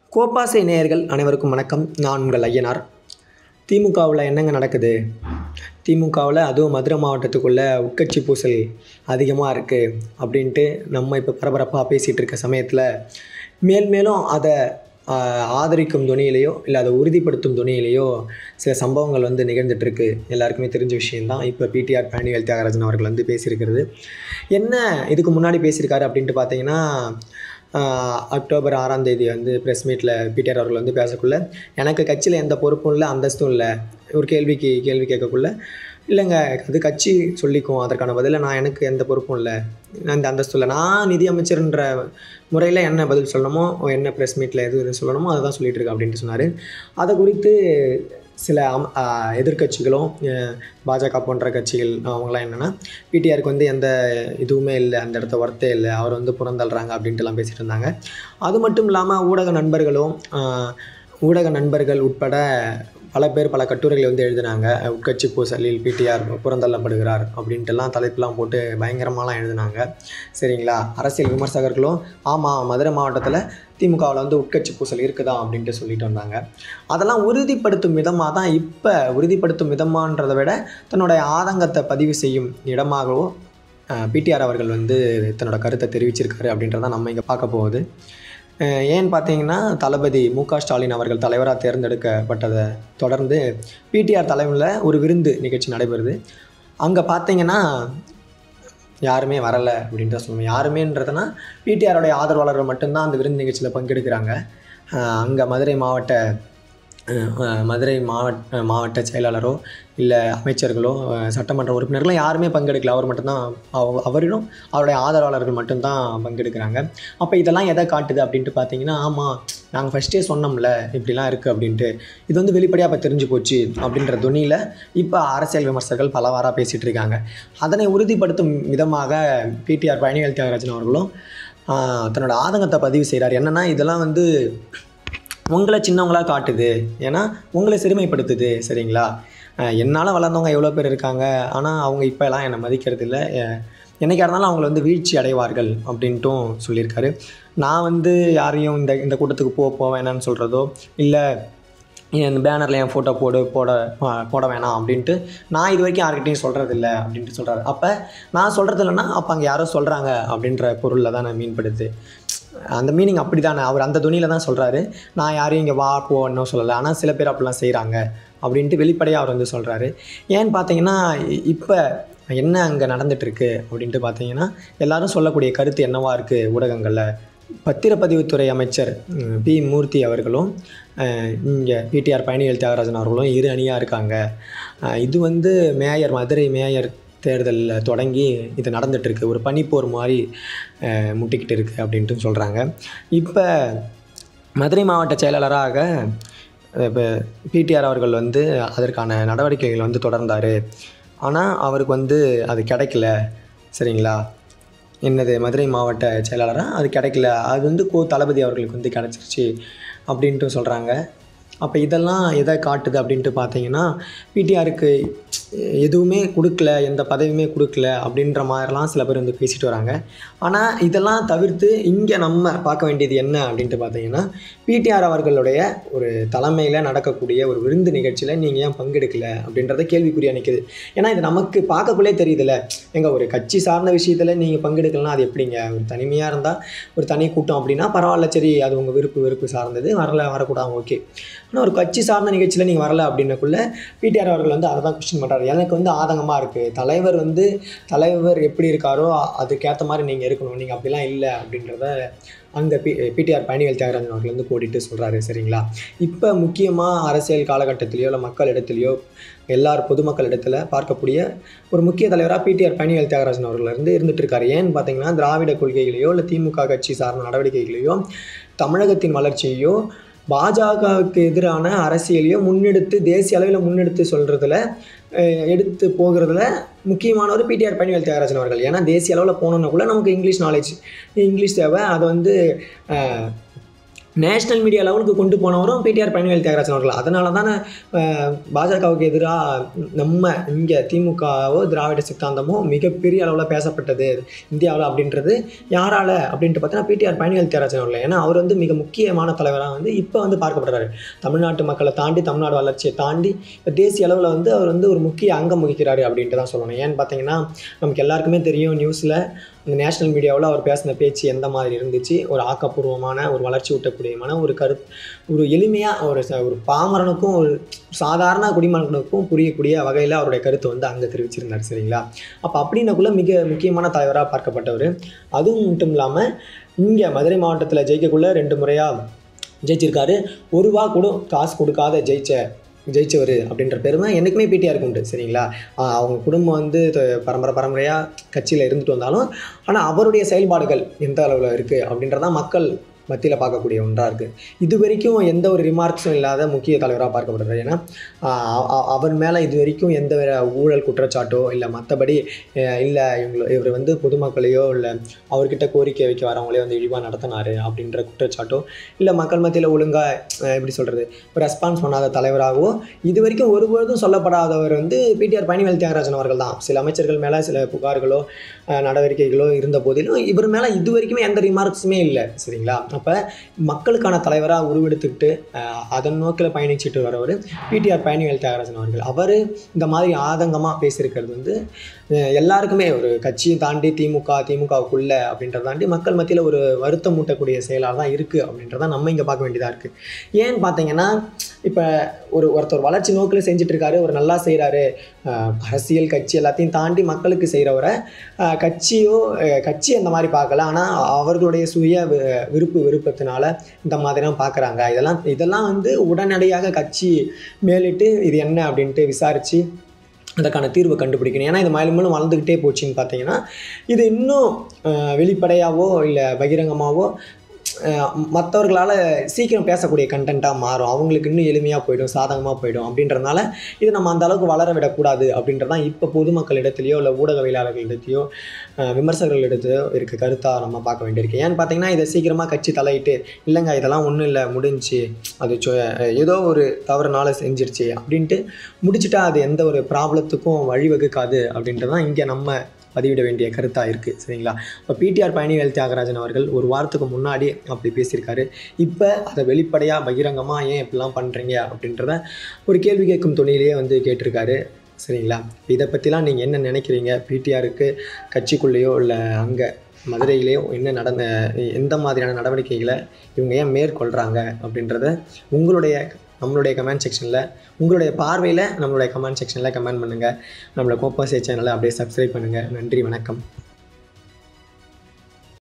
கோப்பாசை நேயர்கள் அனைவருக்கும் வணக்கம் நான் உங்கள் ஐயனார் திமுகவில் என்னங்க நடக்குது திமுகவில் அதுவும் மதுரை மாவட்டத்துக்குள்ளே உட்கட்சி பூசல் அதிகமாக இருக்குது அப்படின்ட்டு நம்ம இப்போ பரபரப்பாக பேசிகிட்டு இருக்க சமயத்தில் மேல் மேலும் அதை ஆஹ், ஆதரிக்கும் துணியிலையோ இல்லை அதை உறுதிப்படுத்தும் துணியிலையோ சில சம்பவங்கள் வந்து நிகழ்ந்துட்டுருக்கு எல்லாருக்குமே தெரிஞ்ச விஷயம்தான் இப்போ பிடிஆர் பழனிவேல் தியாகராஜன் அவர்கள் வந்து பேசியிருக்கிறது என்ன இதுக்கு முன்னாடி பேசியிருக்காரு அப்படின்ட்டு பார்த்தீங்கன்னா ஆஹ் அக்டோபர் ஆறாம் தேதி வந்து ப்ரெஸ் மீட்டில் பிடிஆர் அவர்கள் வந்து பேசக்குள்ள எனக்கு கட்சியில் எந்த பொறுப்பும் இல்லை அந்தஸ்தும் இல்லை ஒரு கேள்விக்கு கேள்வி கேட்கக்குள்ள இல்லைங்க அது கட்சி சொல்லிக்கும் அதற்கான பதிலை நான் எனக்கு எந்த பொறுப்பும் இல்லை அந்த அந்தஸ்து இல்லை நான் நிதி அமைச்சர்ன்ற முறையில் என்ன பதில் சொல்லணுமோ என்ன ப்ரெஸ் மீட்டில் எது எது சொல்லணுமோ அதை தான் சொல்லிட்டு இருக்கேன் அப்படின்ட்டு சொன்னார் அதை குறித்து சில அம் ஆஹ் எதிர்க்கட்சிகளும் அஹ் பாஜக போன்ற கட்சிகள் அவங்களாம் என்னென்னா பிடிஆருக்கு வந்து எந்த இதுவுமே இல்லை அந்த இடத்த ஒர்த்தே இல்லை அவர் வந்து புறந்தள்ளுறாங்க அப்படின்ட்டுலாம் பேசிகிட்டு இருந்தாங்க அது மட்டும் இல்லாமல் ஊடக நண்பர்களும் ஆஹ் ஊடக நண்பர்கள் உட்பட பல பேர் பல கட்டுரைகளை வந்து எழுதினாங்க உட்கட்சி பூசலில் பிடிஆர் புறந்தள்ளப்படுகிறார் அப்படின்ட்டுலாம் தலைப்புலாம் போட்டு பயங்கரமாலாம் எழுதினாங்க சரிங்களா அரசியல் விமர்சகர்களும் ஆமாம் மதுரை மாவட்டத்தில் திமுகவில் வந்து உட்கட்சி பூசல் இருக்குதா அப்படின்ட்டு சொல்லிட்டு வந்தாங்க அதெல்லாம் உறுதிப்படுத்தும் விதமாக தான் இப்போ உறுதிப்படுத்தும் விதமான்றதை விட தன்னுடைய ஆதங்கத்தை பதிவு செய்யும் இடமாகவோ பிடிஆர் அவர்கள் வந்து தன்னோட கருத்தை தெரிவிச்சிருக்காரு அப்படின்றத நம்ம இங்கே பார்க்க போகுது அஹ் ஏன்னு பார்த்தீங்கன்னா தளபதி மு க ஸ்டாலின் அவர்கள் தலைவராக தேர்ந்தெடுக்கப்பட்டதை தொடர்ந்து பிடிஆர் தலைமையில் ஒரு விருந்து நிகழ்ச்சி நடைபெறுது அங்கே பார்த்தீங்கன்னா யாருமே வரலை அப்படின்ட்டு தான் சொல்லணும் யாருமேன்றதுனா பிடிஆருடைய ஆதரவாளர்கள் மட்டும்தான் அந்த விருந்து நிகழ்ச்சியில் பங்கெடுக்கிறாங்க அங்கே மதுரை மாவட்ட அஹ், அஹ், மதுரை மாவட்ட மாவட்ட செயலாளரோ இல்லை அமைச்சர்களோ அஹ், சட்டமன்ற உறுப்பினர்களோ யாருமே பங்கெடுக்கல அவர் மட்டும்தான் அவ அவரிடம் அவருடைய ஆதரவாளர்கள் மட்டும்தான் பங்கெடுக்கிறாங்க அப்போ இதெல்லாம் எதை காட்டுது அப்படின்ட்டு பார்த்தீங்கன்னா ஆமாம் நாங்கள் ஃபஸ்ட்டே சொன்னோம்ல இப்படிலாம் இருக்குது அப்படின்ட்டு இது வந்து வெளிப்படையாக இப்போ தெரிஞ்சு போச்சு அப்படின்ற துணியில் இப்போ அரசியல் விமர்சகர்கள் பலவாறாக பேசிகிட்டு இருக்காங்க அதனை உறுதிப்படுத்தும் விதமாக பிடிஆர் பழனிவேல் தியாகராஜன் அவர்களும் ஆஹ், தன்னோட ஆதங்கத்தை பதிவு செய்கிறார் என்னென்னா இதெல்லாம் வந்து உங்களை சின்னவங்களா காட்டுது ஏன்னா உங்களை சிறுமைப்படுத்துது சரிங்களா என்னால் வளர்ந்தவங்க எவ்வளோ பேர் இருக்காங்க ஆனால் அவங்க இப்போ எல்லாம் என்னை மதிக்கிறது இல்லை என்னைக்கா இருந்தாலும் அவங்கள வந்து வீழ்ச்சி அடைவார்கள் அப்படின்ட்டும் சொல்லியிருக்காரு நான் வந்து யாரையும் இந்த இந்த கூட்டத்துக்கு போ போக வேணாம்னு சொல்கிறதோ இல்லை இந்த பேனரில் என் ஃபோட்டோ போடு போட ஆ, போட வேணாம் அப்படின்ட்டு நான் இது வரைக்கும் யார்கிட்டையும் சொல்கிறது இல்லை அப்படின்ட்டு சொல்கிறாரு அப்போ நான் சொல்கிறது இல்லைன்னா அப்போ அங்கே யாரோ சொல்கிறாங்க அப்படின்ற பொருளில் தான் நான் மீன்படுது அந்த மீனிங் அப்படி தானே அவர் அந்த துணியில் தான் சொல்கிறாரு நான் யாரையும் இங்கே வா போ இன்னும் சொல்லலை ஆனால் சில பேர் அப்படிலாம் செய்கிறாங்க அப்படின்ட்டு வெளிப்படையாக அவர் வந்து சொல்கிறாரு ஏன்னு பார்த்தீங்கன்னா இ- இப்போ என்ன அங்கே நடந்துகிட்ருக்கு அப்படின்ட்டு பார்த்தீங்கன்னா எல்லாரும் சொல்லக்கூடிய கருத்து என்னவா இருக்குது ஊடகங்களில் பத்திரப்பதிவுத்துறை அமைச்சர் ம், பி மூர்த்தி அவர்களும் இங்கே பிடிஆர் பழனிவேல் தியாகராஜன் அவர்களும் இரு அணியாக இருக்காங்க அஹ், இது வந்து மேயர் மதுரை மேயர் தேர்தலில் தொடங்கி இது நடந்துகிட்ருக்கு ஒரு பனிப்போர் மாதிரி அஹ், முட்டிக்கிட்டு இருக்குது அப்படின்ட்டு சொல்கிறாங்க இப்போ மதுரை மாவட்ட செயலாளராக இப்போ பிடிஆர் அவர்கள் வந்து அதற்கான நடவடிக்கைகள் வந்து தொடர்ந்தார் ஆனால் அவருக்கு வந்து அது கிடைக்கல சரிங்களா என்னது மதுரை மாவட்ட செயலாளராக அது கிடைக்கல அது வந்து கோ தளபதி அவர்களுக்கு வந்து கிடச்சிருச்சு அப்படின்ட்டு சொல்கிறாங்க அப்போ இதெல்லாம் எதை காட்டுது அப்படின்ட்டு பார்த்தீங்கன்னா பிடிஆருக்கு எதுவுமே கொடுக்கல எந்த பதவியுமே கொடுக்கல அப்படின்ற மாதிரிலாம் சில பேர் வந்து பேசிட்டு வராங்க ஆனால் இதெல்லாம் தவிர்த்து இங்கே நம்ம பார்க்க வேண்டியது என்ன அப்படின்ட்டு பார்த்தீங்கன்னா பிடிஆர் அவர்களுடைய ஒரு தலைமையில் நடக்கக்கூடிய ஒரு விருந்து நிகழ்ச்சியில் நீங்கள் ஏன் பங்கெடுக்கல அப்படின்றத கேள்விக்குறியாக நிற்குது ஏன்னா இது நமக்கு பார்க்கக்குள்ளே தெரியுதுல்ல எங்க ஒரு கட்சி சார்ந்த விஷயத்தில் நீங்கள் பங்கெடுக்கலாம் அது எப்படிங்க ஒரு தனிமையாக இருந்தால் ஒரு தனி கூட்டம் அப்படின்னா பரவாயில்ல சரி அது உங்கள் விருப்பு வெறுப்பு சார்ந்தது வரல வரக்கூடாது ஓகே ஆனால் ஒரு கட்சி சார்ந்த நிகழ்ச்சியில் நீங்கள் வரல அப்படின்னக்குள்ள பிடிஆர் அவர்கள் வந்து அதை தான் கொஸ்டின் பண்ணுறாரு எனக்கு வந்து ஆதங்கமாக இருக்குது தலைவர் வந்து தலைவர் எப்படி இருக்காரோ அ- அதுக்கேற்ற மாதிரி நீங்கள் இருக்கணும் நீங்கள் அப்படிலாம் இல்லை அப்படின்றத அந்த பி பிடிஆர் பழனிவேல் தியாகராஜன் அவர்கள் வந்து போட்டிட்டு சொல்கிறாரு சரிங்களா இப்போ முக்கியமாக அரசியல் காலகட்டத்திலையோ இல்லை மக்கள் இடத்துலையோ எல்லார் பொதுமக்கள் இடத்துல பார்க்கக்கூடிய ஒரு முக்கிய தலைவராக பிடிஆர் பழனிவேல் தியாகராஜன் அவர்கள் இருந்து இருந்துட்டு இருக்காரு ஏன்னு பார்த்தீங்கன்னா திராவிட கொள்கைகளையோ இல்லை திமுக கட்சி சார்ந்த நடவடிக்கைகளையோ தமிழகத்தின் வளர்ச்சியையோ பாஜகவுக்கு எதிரான அரசியலையோ முன்னெடுத்து தேசிய அளவில் முன்னெடுத்து சொல்கிறதுல எடுத்து போகிறதுல முக்கியமானவர் பிடிஆர் பழனிவேல் தியாகராஜன் அவர்கள் ஏன்னா தேசிய அளவில் போனோன்னா கூட நமக்கு இங்கிலீஷ் நாலேஜ் இங்கிலீஷ் தேவை அதை வந்து அஹ், நேஷ்னல் மீடியா லெவலுக்கு கொண்டு போனவரும் பிடிஆர் பழனிவேல் தியாகராஜன் அவர்கள் அதனால தானே அஹ், பாஜகவுக்கு எதிராக நம்ம இங்கே திமுகவோ திராவிட சித்தாந்தமோ மிகப்பெரிய அளவில் பேசப்பட்டது இந்தியாவில் அப்படின்றது யாரால அப்படின்ட்டு பார்த்தீங்கன்னா பிடிஆர் பழனிவேல் தியாகராஜன் அவர்கள் ஏன்னா அவர் வந்து மிக முக்கியமான தலைவராக வந்து இப்போ வந்து பார்க்கப்படுறாரு தமிழ்நாட்டு மக்களை தாண்டி தமிழ்நாடு வளர்ச்சியை தாண்டி இப்போ தேசிய அளவில் வந்து அவர் வந்து ஒரு முக்கிய அங்கம் வகிக்கிறாரு அப்படின்ட்டு தான் சொல்லணும் ஏன்னு பார்த்தீங்கன்னா நமக்கு எல்லாருக்குமே தெரியும் நியூஸில் இந்த நேஷ்னல் மீடியாவில் அவர் பேசின பேச்சு எந்த மாதிரி இருந்துச்சு ஒரு ஆக்கப்பூர்வமான ஒரு வளர்ச்சி ஊட்டக்கூடியமான ஒரு கரு ஒரு எளிமையாக ஒரு ச- ஒரு பாமரனுக்கும் ஒரு சாதாரண குடிமகனுக்கும் புரியக்கூடிய வகையில் அவருடைய கருத்தை வந்து அங்கே தெரிவிச்சிருந்தார் சரிங்களா அப்போ அப்படின்னக்குள்ள மிக முக்கியமான தலைவராக பார்க்கப்பட்டவர் அதுவும் மட்டும் இல்லாமல் இங்கே மதுரை மாவட்டத்தில் ஜெயிக்கக்குள்ள ரெண்டு முறையாக ஜெயிச்சிருக்காரு ஒரு ரூபா கூட காசு கொடுக்காத ஜெயிச்ச ஜெயிச்சவர் அப்படின்ற பெருமை என்றைக்குமே பிடிஆருக்கு உண்டு சரிங்களா ஆஹ் அவங்க குடும்பம் வந்து த- பரம்பரை பரம்பரையாக கட்சியில் இருந்துட்டு வந்தாலும் ஆனால் அவருடைய செயல்பாடுகள் எந்த அளவில் இருக்குது அப்படின்றதான் மக்கள் மத்தியில் பார்க்கக்கூடிய ஒன்றாக இருக்குது இது வரைக்கும் எந்த ஒரு ரிமார்க்ஸும் இல்லாத முக்கிய தலைவராக பார்க்கப்படுறாரு ஏன்னா ஆஹ் அ- அவர் மேலே இது வரைக்கும் எந்த ஒரு ஊழல் குற்றச்சாட்டோ இல்லை மற்றபடி இல்லை இவங்க இவர் வந்து பொதுமக்களையோ இல்லை அவர்கிட்ட கோரிக்கை வைக்க வரவங்களே வந்து இழிவாக நடத்தினாரு அப்படின்ற குற்றச்சாட்டோ இல்லை மக்கள் மத்தியில் ஒழுங்காக எப்படி சொல்கிறது ரெஸ்பான்ஸ் பண்ணாத தலைவராகவோ இது வரைக்கும் ஒருபொழுதும் சொல்லப்படாதவர் வந்து பிடிஆர் பழனிவேல் தியாகராஜன் அவர்கள் தான் சில அமைச்சர்கள் மேலே சில புகார்களோ அஹ், நடவடிக்கைகளோ இருந்த போதிலும் இவர் மேலே இது வரைக்குமே எந்த ரிமார்க்ஸுமே இல்லை சரிங்களா அப்போ மக்களுக்கான தலைவராக உருவெடுத்துக்கிட்டு அஹ், அதன் நோக்கில் பயணிச்சுட்டு வரவர் பிடிஆர் பழனிவேல் தியாகராஜன் அவர்கள் அவர் இந்த மாதிரி ஆதங்கமாக பேசியிருக்கிறது வந்து அஹ், எல்லாருக்குமே ஒரு கட்சியை தாண்டி திமுக திமுகவுக்குள்ள அப்படின்றத தாண்டி மக்கள் மத்தியில் ஒரு வருத்தம் மூட்டக்கூடிய செயலாக தான் இருக்குது அப்படின்றத நம்ம இங்கே பார்க்க வேண்டியதாக இருக்குது ஏன்னு பார்த்தீங்கன்னா இப்போ ஒரு ஒருத்தர் வளர்ச்சி நோக்கில் செஞ்சுட்டு இருக்காரு ஒரு நல்லா செய்கிறாரு அரசியல் கட்சி எல்லாத்தையும் தாண்டி மக்களுக்கு செய்கிறவரை கட்சியோ அஹ், கட்சி அந்த மாதிரி பார்க்கல ஆனால் அவர்களுடைய சுய வி- விருப்பு விருப்பத்தினால இந்த மாதிரிலாம் பார்க்குறாங்க இதெல்லாம் இதெல்லாம் வந்து உடனடியாக கட்சி மேலிட்டு இது என்ன அப்படின்ட்டு விசாரித்து அதற்கான தீர்வை கண்டுபிடிக்கணும் ஏன்னா இது மேலும் மேலும் வளர்ந்துக்கிட்டே போச்சுன்னு பார்த்தீங்கன்னா இது இன்னும் அஹ், வெளிப்படையாவோ இல்லை பகிரங்கமாவோ மற்றவர்களால் சீக்கிரம் பேசக்கூடிய கண்டென்ட்டாக மாறும் அவங்களுக்கு இன்னும் எளிமையாக போயிடும் சாதகமாக போயிடும் அப்படின்றதுனால இது நம்ம அந்த அளவுக்கு வளர விடக்கூடாது அப்படின்றதான் இப்போ பொதுமக்களிடத்துலையோ இல்லை ஊடகவியலாளர்களிடத்தையோ அஹ், விமர்சகர்களிடத்தையோ இருக்க கருத்தாக நம்ம பார்க்க வேண்டியிருக்கு ஏன்னு பார்த்தீங்கன்னா இதை சீக்கிரமாக கட்சி தலையிட்டு இல்லைங்க இதெல்லாம் ஒன்றும் இல்லை முடிஞ்சுச்சு அது சொ- ஏதோ ஒரு தவறுனால செஞ்சிருச்சு அப்படின்ட்டு முடிச்சுட்டா அது எந்த ஒரு ப்ராப்ளத்துக்கும் வழிவகுக்காது அப்படின்றது தான் இங்கே நம்ம பதிவிட வேண்டிய கருத்தாக இருக்குது சரிங்களா இப்போ பிடிஆர் பழனிவேல் தியாகராஜன் அவர்கள் ஒரு வாரத்துக்கு முன்னாடி அப்படி பேசியிருக்காரு இப்போ அதை வெளிப்படையாக பகிரங்கமாக ஏன் இப்படிலாம் பண்ணுறீங்க அப்படின்றத ஒரு கேள்வி கேட்கும் துணியிலேயே வந்து கேட்டிருக்காரு சரிங்களா இதை பற்றிலாம் நீங்கள் என்ன நினைக்கிறீங்க பிடிஆருக்கு கட்சிக்குள்ளேயோ இல்லை அங்கே மதுரையிலேயோ என்ன நடந்த எந்த மாதிரியான நடவடிக்கைகளை இவங்க ஏன் மேற்கொள்கிறாங்க அப்படின்றத உங்களுடைய நம்மளுடைய கமெண்ட் செக்ஷனில் உங்களுடைய பார்வையில் நம்மளுடைய கமெண்ட் செக்ஷனில் கமெண்ட் பண்ணுங்கள் நம்மளோட கோப்பாசே சேனலை அப்படியே சப்ஸ்கிரைப் பண்ணுங்கள் நன்றி வணக்கம்